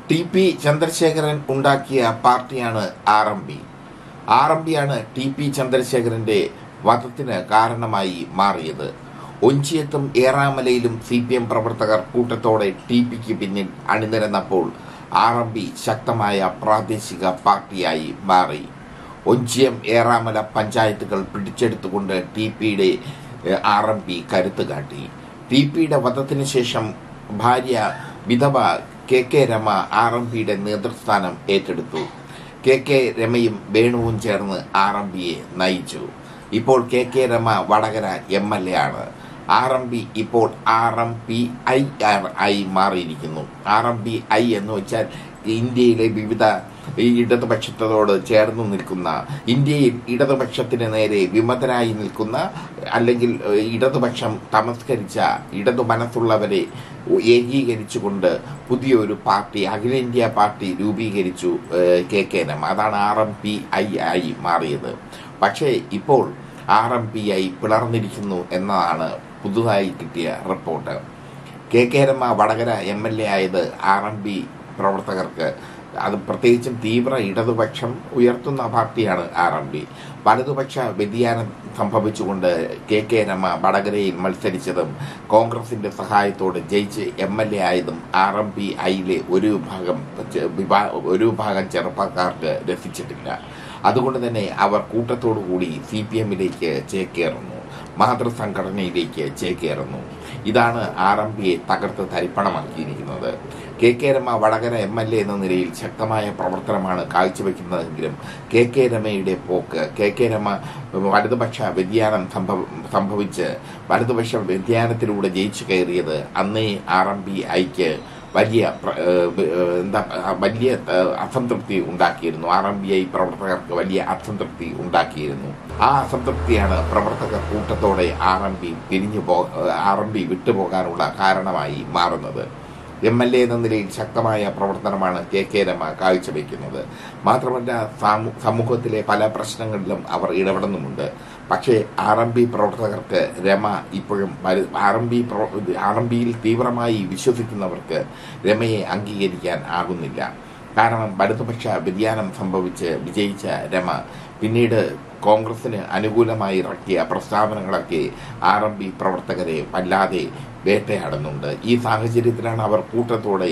T P Chandrasekharan ഉണ്ടാക്കിയ പാർട്ടിയാണ് R M P R M പിയാണ് ടി പി ചന്ദ്രശേഖരന്റെ വധത്തിന് കാരണമായി മാറിയത് ഒഞ്ചിയത്തും ഏറാമലയിലും സി പി എം പ്രവർത്തകർ കൂട്ടത്തോടെ ടി പിക്ക് പിന്നിൽ അണിനിരന്നപ്പോൾ ആർ എം പി ശക്തമായ പ്രാദേശിക പാർട്ടിയായി മാറി ഒഞ്ചിയം ഏറാമല പഞ്ചായത്തുകൾ പിടിച്ചെടുത്തുകൊണ്ട് ടി പിയുടെ ആർ എം പി കരുത്ത് കാട്ടി ടി പിയുടെ വധത്തിന് ശേഷം ഭാര്യ വിധവ K K Rama R M പിയുടെ നേതൃസ്ഥാനം ഏറ്റെടുത്തു കെ കെ രമയും വേണുവും ചേർന്ന് ആർ എം പിയെ നയിച്ചു ഇപ്പോൾ K K Rama Vadakara M L A ആണ് ആർ എം പി ഇപ്പോൾ R M P I R ആയി മാറിയിരിക്കുന്നു ആർ എം പി ഐ എന്ന് വെച്ചാൽ ഇന്ത്യയിലെ വിവിധ ഈ ഇടതുപക്ഷത്തോട് ചേർന്ന് നിൽക്കുന്ന ഇന്ത്യയിൽ ഇടതുപക്ഷത്തിന് നേരെ വിമതരായി നിൽക്കുന്ന അല്ലെങ്കിൽ ഏഹ്, ഇടതുപക്ഷം തമസ്കരിച്ച ഇടതു മനസ്സുള്ളവരെ ഏകീകരിച്ചുകൊണ്ട് പുതിയൊരു പാർട്ടി അഖിലേന്ത്യാ പാർട്ടി രൂപീകരിച്ചു ഏഹ്, കെ കെ നം അതാണ് ആർ എം പി ഐ ആയി മാറിയത് പക്ഷേ ഇപ്പോൾ ആർ എം പി ഐ പിളർന്നിരിക്കുന്നു എന്നതാണ് പുതുതായി കിട്ടിയ report K K Rama Vadakara M L A ആയത് ആർ എം പി പ്രവർത്തകർക്ക് അത് പ്രത്യേകിച്ചും തീവ്ര ഇടതുപക്ഷം ഉയർത്തുന്ന പാർട്ടിയാണ് ആർ എം പി വലതുപക്ഷ വ്യതിയാനം സംഭവിച്ചുകൊണ്ട് കെ കെ രമ വടകരയിൽ മത്സരിച്ചതും കോൺഗ്രസിന്റെ സഹായത്തോടെ ജയിച്ച് എം എൽ എ ആയതും ആർ എം പി ഐയിലെ ഒരു വിഭാഗം ചെ- വിഭാ- ഒരു വിഭാഗം ചെറുപ്പക്കാർക്ക് രസിച്ചിട്ടില്ല അതുകൊണ്ട് തന്നെ അവർ കൂട്ടത്തോടു കൂടി സി പി എമ്മിലേക്ക് ചേക്കേറുന്നു മാതൃസംഘടനയിലേക്ക് ചേക്കേറുന്നു ഇതാണ് ആർ എം പിയെ തകർത്ത് തരിപ്പണമാക്കിയിരിക്കുന്നത് K K Rama Vadakara M L A എന്ന നിലയിൽ ശക്തമായ പ്രവർത്തനമാണ് കാഴ്ചവെക്കുന്നതെങ്കിലും കെ കെ രമയുടെ പോക്ക് കെ കെ രമ വലതുപക്ഷ വ്യതിയാനം സംഭവ സംഭവിച്ച് വലതുപക്ഷ വ്യതിയാനത്തിലൂടെ ജയിച്ചു കയറിയത് അന്നേ ആർ എം പി ഐക്ക് വലിയ പ്ര- ഏഹ് ഏഹ് എന്താ വലിയ ഏഹ് അസംതൃപ്തി ഉണ്ടാക്കിയിരുന്നു ആർ എം ബി ഐ പ്രവർത്തകർക്ക് വലിയ അസംതൃപ്തി ഉണ്ടാക്കിയിരുന്നു ആ അസംതൃപ്തിയാണ് പ്രവർത്തകർ കൂട്ടത്തോടെ ആർ എം പി പിരിഞ്ഞു പോ ആർ എം പി വിട്ടുപോകാനുള്ള കാരണമായി മാറുന്നത് എം എൽ എ എന്ന നിലയിൽ ശക്തമായ പ്രവർത്തനമാണ് കെ കെ രമ കാഴ്ചവെക്കുന്നത് മാത്രമല്ല സാമൂ- സമൂഹത്തിലെ പല പ്രശ്നങ്ങളിലും അവർ ഇടപെടുന്നുമുണ്ട് പക്ഷേ ആർ എം പി പ്രവർത്തകർക്ക് രമ ഇപ്പോഴും R M P R M പിയിൽ തീവ്രമായി വിശ്വസിക്കുന്നവർക്ക് രമയെ അംഗീകരിക്കാൻ ആകുന്നില്ല കാരണം വലതുപക്ഷ വ്യതിയാനം സംഭവിച്ച് വിജയിച്ച രമ പിന്നീട് കോൺഗ്രസിന് അനുകൂലമായി ഇറക്കിയ പ്രസ്താവനകളൊക്കെ ആർ എം പി പ്രവർത്തകരെ വല്ലാതെ വേട്ടയാടുന്നുണ്ട് ഈ സാഹചര്യത്തിലാണ് അവർ കൂട്ടത്തോടെ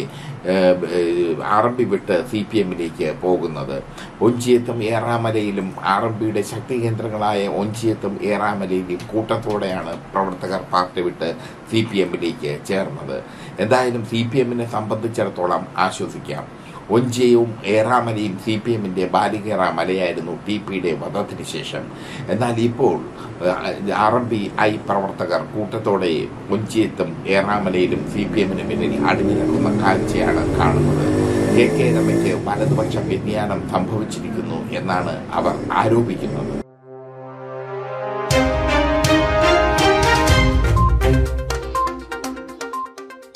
ആർ എം പി വിട്ട് സി പി എമ്മിലേക്ക് പോകുന്നത് ഒഞ്ചിയത്തും ഏറാമലയിലും ആർ എം പിയുടെ ശക്തി കേന്ദ്രങ്ങളായ ഒഞ്ചിയത്തും ഏറാമലയിലും കൂട്ടത്തോടെയാണ് പ്രവർത്തകർ പാർട്ടി വിട്ട് സി പി എമ്മിലേക്ക് ചേർന്നത് എന്തായാലും സി പി എമ്മിനെ സംബന്ധിച്ചിടത്തോളം ആശ്വസിക്കാം ഒഞ്ചിയവും ഏറാമലയും സി പി എമ്മിന്റെ ബാലികേറ മലയായിരുന്നു ടി പിയുടെ വധത്തിന് ശേഷം എന്നാൽ ഇപ്പോൾ ആർ എം പി ഐ പ്രവർത്തകർ കൂട്ടത്തോടെ ഒഞ്ചിയത്തും ഏറാമലയിലും സി പി എമ്മിന് പിന്നിൽ അടിഞ്ഞിറക്കുന്ന കാഴ്ചയാണ് കാണുന്നത് കെ കെ രമയ്ക്ക് വലതുപക്ഷ വ്യതിയാനം സംഭവിച്ചിരിക്കുന്നു എന്നാണ് അവർ ആരോപിക്കുന്നത്